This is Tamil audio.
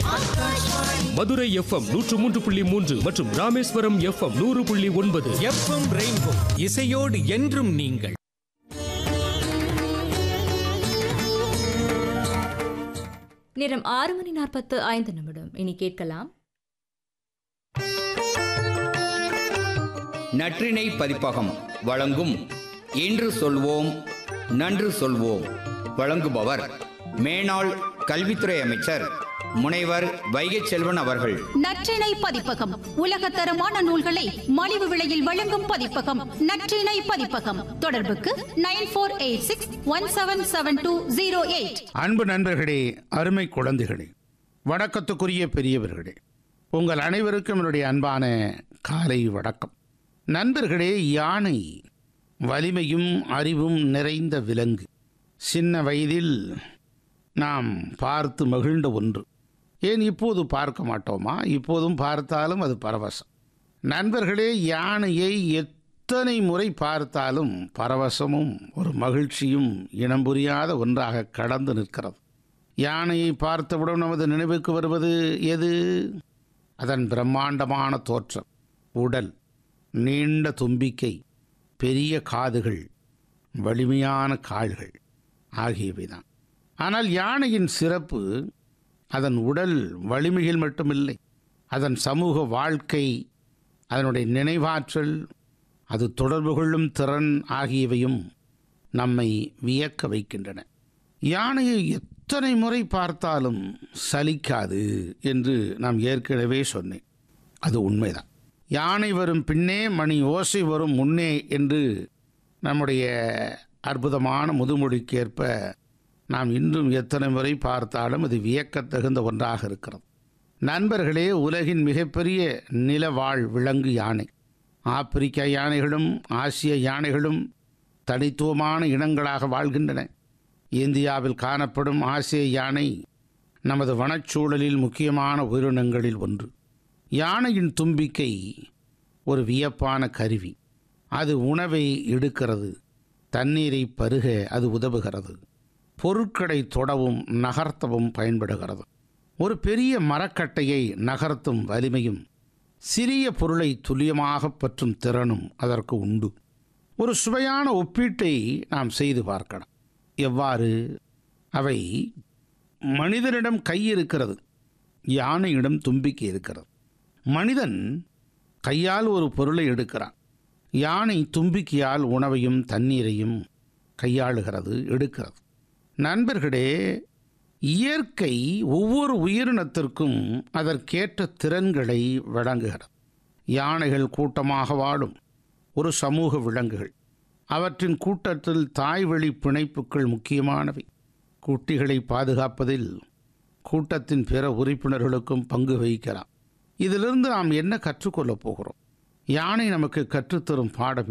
மதுரை எஃப்எம் நூற்று மூன்று புள்ளி மூன்று மற்றும் ராமேஸ்வரம் எஃப்எம் நூறு புள்ளி ஒன்பது எஃப்எம் ரெயின்போ இசையோடு என்றும் நீங்கள் நேரம் ஆறு மணி நாற்பத்து ஐந்து நிமிடம் இனி கேட்கலாம் நற்றிணை பதிப்பகம் வழங்கும் இன்று சொல்வோம் நன்று சொல்வோம் வழங்குபவர் மேனாள் கல்வித்துறை அமைச்சர் முனைவர் வைகை செல்வன் அவர்கள் நற்றிணை பதிப்பகம் உலகத்தரமான நூல்களை மலிவு விலையில் வழங்கும் பதிப்பகம் நற்றிணை பதிப்பகம் தொடர்புக்கு nine four eight six one seven seven two zero eight அன்பு நண்பர்களே அருமை குழந்தைகளே வணக்கத்துக்குரிய பெரியவர்களே உங்கள் அனைவருக்கும் என்னுடைய அன்பான காலை வணக்கம் நண்பர்களே யானை வலிமையும் அறிவும் நிறைந்த விலங்கு சின்ன வயதில் நாம் பார்த்து மகிழ்ந்த ஒன்று ஏன் இப்போது பார்க்க மாட்டோமா இப்போதும் பார்த்தாலும் அது பரவசம் நண்பர்களே யானையை எத்தனை முறை பார்த்தாலும் பரவசமும் ஒரு மகிழ்ச்சியும் இனம் புரியாத ஒன்றாக கடந்து நிற்கிறது யானையை பார்த்தவுடன் நமது நினைவுக்கு வருவது எது அதன் பிரம்மாண்டமான தோற்றம் உடல் நீண்ட தும்பிக்கை பெரிய காதுகள் வலிமையான கால்கள் ஆகியவைதான் ஆனால் யானையின் சிறப்பு அதன் உடல் வலிமையில் மட்டுமில்லை அதன் சமூக வாழ்க்கை அதனுடைய நினைவாற்றல் அது தொடர்பு கொள்ளும் திறன் ஆகியவையும் நம்மை வியக்க வைக்கின்றன யானையை எத்தனை முறை பார்த்தாலும் சலிக்காது என்று நாம் ஏற்கனவே சொன்னேன் அது உண்மைதான் யானை வரும் பின்னே மணி ஓசை வரும் முன்னே என்று நம்முடைய அற்புதமான முதுமொழிக்கேற்ப நாம் இன்றும் எத்தனை முறை பார்த்தாலும் அது வியக்கத்தகுந்த ஒன்றாக இருக்கிறது நண்பர்களே உலகின் மிகப்பெரிய நிலவாழ் விலங்கு யானை ஆப்பிரிக்க யானைகளும் ஆசிய யானைகளும் தனித்துவமான இனங்களாக வாழ்கின்றன இந்தியாவில் காணப்படும் ஆசிய யானை நமது வனச்சூழலில் முக்கியமான உயிரினங்களில் ஒன்று யானையின் தும்பிக்கை ஒரு வியப்பான கருவி அது உணவை எடுக்கிறது தண்ணீரை பருக அது உதவுகிறது பொருட்களை தொடவும் நகர்த்தவும் பயன்படுகிறது ஒரு பெரிய மரக்கட்டையை நகர்த்தும் வலிமையும் சிறிய பொருளை துல்லியமாக பற்றும் திறனும் அதற்கு உண்டு ஒரு சுவையான ஒப்பீட்டை நாம் செய்து பார்க்கலாம் எவ்வாறு அவை மனிதனிடம் கை இருக்கிறது யானையிடம் தும்பிக்கை இருக்கிறது மனிதன் கையால் ஒரு பொருளை எடுக்கிறான் யானை தும்பிக்கையால் உணவையும் தண்ணீரையும் கையாளுகிறது எடுக்கிறது நண்பர்களே இயற்கை ஒவ்வொரு உயிரினத்திற்கும் அதற்கேற்ற திறன்களை வழங்குகிறது யானைகள் கூட்டமாக வாழும் ஒரு சமூக விலங்குகள் அவற்றின் கூட்டத்தில் தாய்வழி பிணைப்புகள் முக்கியமானவை குட்டிகளை பாதுகாப்பதில் கூட்டத்தின் பிற உறுப்பினர்களுக்கும் பங்கு வகிக்கலாம் இதிலிருந்து நாம் என்ன கற்றுக்கொள்ளப் போகிறோம் யானை நமக்கு கற்றுத்தரும் பாடம்